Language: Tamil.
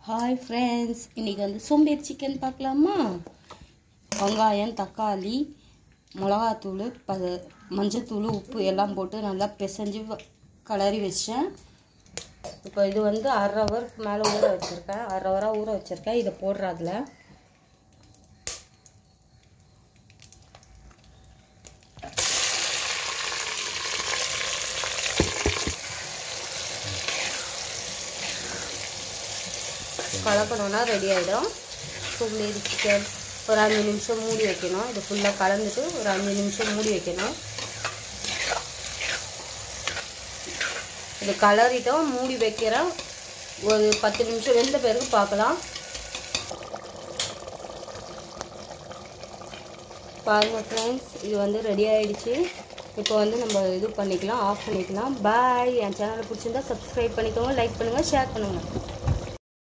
ஹாய் ஃப்ரெண்ட்ஸ் இன்றைக்கி வந்து சோம்பேறி சிக்கன் பார்க்கலாமா வெங்காயம் தக்காளி மிளகாத்தூள் ப மஞ்சத்தூள் உப்பு எல்லாம் போட்டு நல்லா பிசைஞ்சு வ- கிளறி வச்சேன் இப்போ இது வந்து அரை ஹவருக்கு மேலே ஊற வச்சுருக்கேன் அரை ஹவராக ஊற வச்சுருக்கேன் இதை போடுற அதில் கலக்கணும்னா ரெடி ஆகிடும் சோம்பேறி சிக்கன் ஒரு அஞ்சு நிமிஷம் மூடி வைக்கணும் இது ஃபுல்லாக கலந்துட்டு ஒரு அஞ்சு நிமிஷம் மூடி வைக்கணும் இது கலரிட்டோம் மூடி வைக்கிறேன் ஒரு பத்து நிமிஷம் வெந்த பிறகு பார்க்கலாம் பாருங்க ஃப்ரெண்ட்ஸ் இது வந்து ரெடி ஆயிடுச்சு இப்போ வந்து நம்ம இது பண்ணிக்கலாம் ஆஃப் பண்ணிக்கலாம் பாய் என் சேனலை பிடிச்சிருந்தா சப்ஸ்கிரைப் பண்ணிக்கோங்க லைக் பண்ணுங்கள் ஷேர் பண்ணுங்கள்